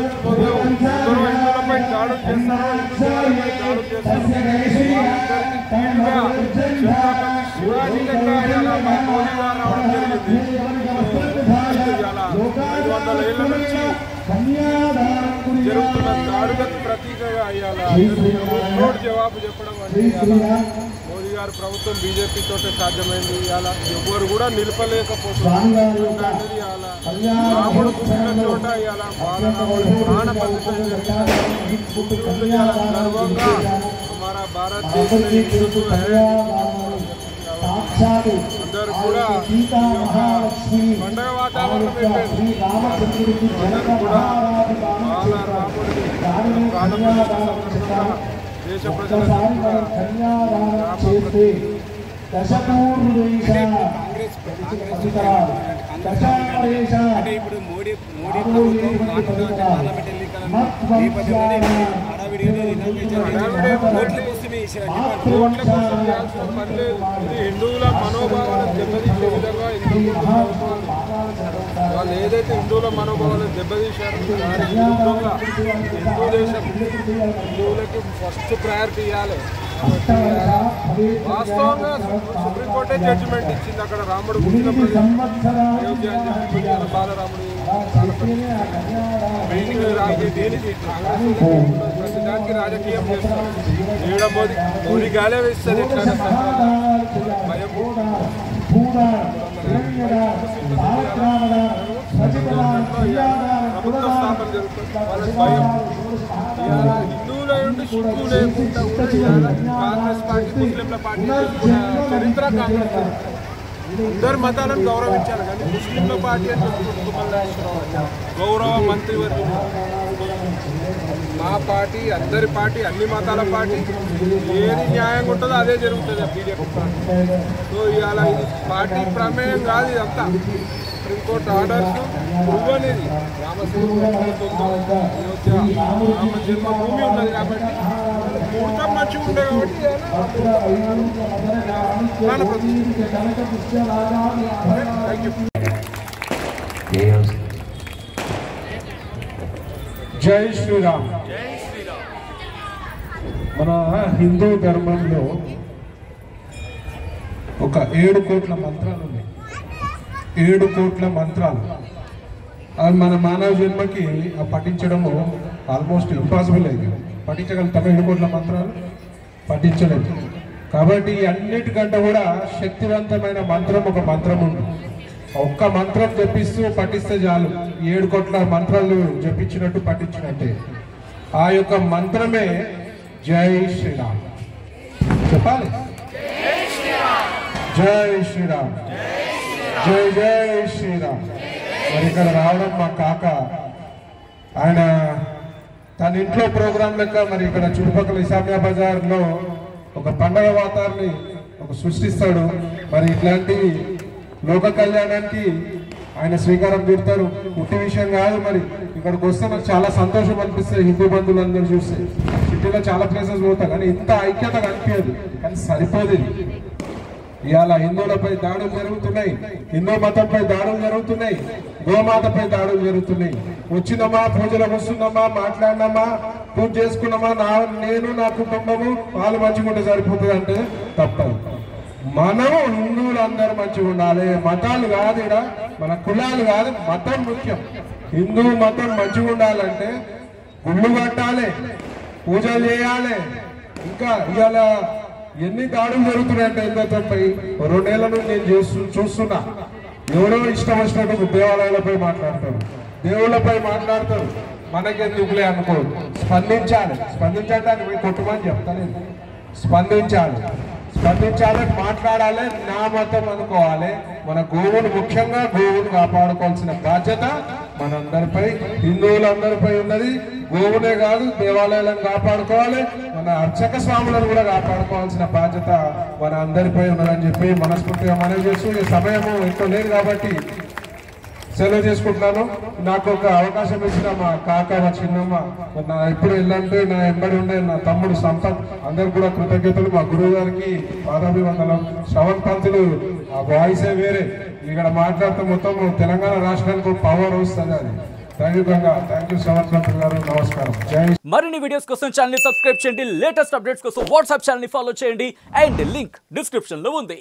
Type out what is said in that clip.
ముందు ఇద్దరు హిందువులపై దాడులు చేస్తారు హిందువులపై దాడులు చేస్తారు వాళ్ళిద్దరికీ తీరుగా ఛత్రపతి శివాజీ లెక్క ఇలా మా మోదీ గారు రావడం జరిగింది ఇలా ఐదు వందల ఏళ్ళ నుంచి జరుగుతున్న దాడులకు ప్రతీకగా అయ్యాల నోటు జవాబు చెప్పడం అంటే ఇవాళ మోదీ గారి ప్రభుత్వం బీజేపీ తోటే సాధ్యమైంది ఇవాళ ఎవరు కూడా నిలపలేకపోతున్నారు ఎందుకంటే ఇవాళ రాముడు పుట్టిన చోట ఇవాళ బాలరాముడు ప్రాణ గర్వంగా हमारा भारत देश में हिंदुत्व है సాక్షాత్ అందరూ కూడా సీతా మహాలక్ష్మి పండగ వాతావరణం అయిపోయింది శ్రీరామచంద్రుడికి జనక మహారాజు బాలరాముడిని దానిని కన్యాదానం చేశారు దేశ ఒక్కసారి ప్రజలకు మనం కన్యాదానం చేస్తే దశపూర్వేశ దశాపరేశ అంటే ఇప్పుడు మోడీ మోడీ ప్రభుత్వం మాట్లాడుతున్న పార్లమెంట్ ఎన్నికల నేపథ్యంలోనే హడావిడిగా రిజర్వేషన్ ఓట్ల కోసమే ఇచ్చారు ఓట్ల కోసం చేయాల్సిన పని లేదు ఇది హిందువుల మనోభావాలను దెబ్బతీసే విధంగా హిందువులు వాళ్ళు ఏదైతే హిందువుల మనోభావాలను దెబ్బతీశారో దానికి విరుద్ధంగా హిందూ దేశం హిందువులకి ఫస్ట్ ప్రయారిటీ ఇవ్వాలి వాస్తవంగా సుప్రీంకోర్టే జడ్జిమెంట్ ఇచ్చింది అక్కడ రాముడు పుట్టిన ప్రదేశం అయోధ్య అని చెప్పి పుట్టిన బాలరాముడు మెయిన్ రాజకీయ దేనికి కాంగ్రెస్ వాళ్ళకి ప్రతి దానికి రాజకీయం చేస్తారు ఈడ మోదీ మోదీ గాలే వేస్తుంది ఎట్లయినా సరే. భయం ప్రభుత్వ స్థాపన జరుగుతుంది వాళ్ళకి భయం ఇవాళ హిందువులు ఉండి సిక్కు లేకుండా కూడా ఇవాళ కాంగ్రెస్ పార్టీ ముస్లింల పార్టీ చేసుకున్న చరిత్ర కాంగ్రెస్ పార్టీ. అందరు మతాలను గౌరవించాలి కానీ ముస్లింల పార్టీ అని చెప్పుకుంటూ తుమ్మల నాగేశ్వరరావు గౌరవ మంత్రివర్యులు మా పార్టీ అందరి పార్టీ అన్ని మతాల పార్టీ ఏది న్యాయంగా ఉంటుందో అదే జరుగుతుంది బీజేపీ పార్టీ సో ఇవాళ ఇది పార్టీ ప్రమేయం కాదు ఇదంతా సుప్రీంకోర్టు ఆర్డర్స్ ప్రూవ్ అనేది రామసేన అయోధ్య రామ జన్మభూమి ఉన్నది కాబట్టి ముహూర్తం మంచిగా ఉండే కాబట్టి ఇవాళ ప్రాణ ప్రతిష్ఠ. థ్యాంక్ యూ జై శ్రీరామ్ మన హిందూ ధర్మంలో ఒక ఏడు కోట్ల మంత్రాలు ఉన్నాయి ఏడు కోట్ల మంత్రాలు అవి మన మానవ జన్మకి ఆ పఠించడము ఆల్మోస్ట్ ఇంపాసిబుల్ అయింది పఠించగలుగుతాం ఏడు కోట్ల మంత్రాలు పఠించలేదు కాబట్టి ఈ అన్నిటికంటే కూడా శక్తివంతమైన మంత్రం ఒక మంత్రం ఉంది ఒక్క మంత్రం జపిస్తూ పఠిస్తే చాలు ఏడు కోట్ల మంత్రాలు జపించినట్టు పఠించినట్టే ఆ యొక్క మంత్రమే జై శ్రీరామ్ చెప్పాలి జై శ్రీరామ్ జై జై శ్రీరామ్ మరి ఇక్కడ రావడం మా కాక ఆయన తన ఇంట్లో ప్రోగ్రాం లెక్క మరి ఇక్కడ చుట్టుపక్కల ఇసామియా బజార్ లో ఒక పండగ వాతావరణి ఒక సృష్టిస్తాడు మరి ఇట్లాంటి లోక కళ్యాణానికి ఆయన శ్రీకారం చుడతారు పుట్టి విషయం కాదు మరి ఇక్కడికి వస్తే నాకు చాలా సంతోషం అనిపిస్తుంది హిందూ బంధువులందరూ చూస్తే సిటీలో చాలా ప్లేసెస్ పోతా కానీ ఇంత ఐక్యత కనిపించదు కానీ సరిపోదు ఇది. ఇవాళ హిందువులపై దాడులు జరుగుతున్నాయి హిందూ మతంపై దాడులు జరుగుతున్నాయి గోమాతపై దాడులు జరుగుతున్నాయి వచ్చినమా పూజలకు వస్తున్నామా మాట్లాడినామా పూజ చేసుకున్నామా నా నేను నా కుటుంబము వాళ్ళు మంచిగా ఉంటే సరిపోతుంది అంటే తప్పదు మనం హిందువులు అందరూ మంచిగా ఉండాలి మతాలు కాదు ఈడ మన కులాలు కాదు మతం ముఖ్యం హిందూ మతం మంచిగా ఉండాలంటే గుళ్ళు కట్టాలి పూజలు చేయాలి ఇంకా ఇవాళ ఎన్ని దాడులు జరుగుతున్నాయంటే హిందుత్వంపై రెండేళ్ల నుంచి నేను చేస్తూ చూస్తున్నా ఎవరో ఇష్టం వచ్చినట్టు దేవాలయాలపై మాట్లాడతారు దేవుళ్ళపై మాట్లాడతారు మనకెందుకులే అనుకో స్పందించాలి స్పందించడానికి పోయి కొట్టమని చెప్తాను స్పందించాలి స్పందించాలి మాట్లాడాలి నా మతం అనుకోవాలి మన గోవును ముఖ్యంగా గోవును కాపాడుకోవాల్సిన బాధ్యత మనందరిపై హిందువులందరిపై ఉన్నది గోవునే కాదు దేవాలయాలను కాపాడుకోవాలి మన అర్చక స్వాములను కూడా కాపాడుకోవాల్సిన బాధ్యత మన అందరిపై ఉన్నదని చెప్పి మనస్ఫూర్తిగా మనవి చేస్తూ ఈ సమయము ఎక్కువ లేదు కాబట్టి సెలవు చేసుకుంటున్నాను నాకు ఒక అవకాశం ఇచ్చిన మా కాక మా చిన్నమ్మ మరి నా ఎప్పుడు వెళ్ళంటే నా ఎంబడి ఉండే నా తమ్ముడు సంపత్ అందరికి కూడా కృతజ్ఞతలు మా గురువు గారికి పాదాభివందనం శ్రవణ్ పంతులు ఆ వాయిసే వేరే ఇక్కడ మాట్లాడితే మొత్తం తెలంగాణ రాష్ట్రానికి పవర్ వస్తుంది అది thank you Ganga thank you Samartha గారు నమస్కారం జై మరిన్ని వీడియోస్ కోసం ఛానల్ సబ్స్క్రైబ్ చేయండి లేటెస్ట్ అప్డేట్స్ కోసం వాట్సాప్ ఛానల్ ఫాలో చేయండి అండ్ లింక్ డిస్క్రిప్షన్ లో ఉంది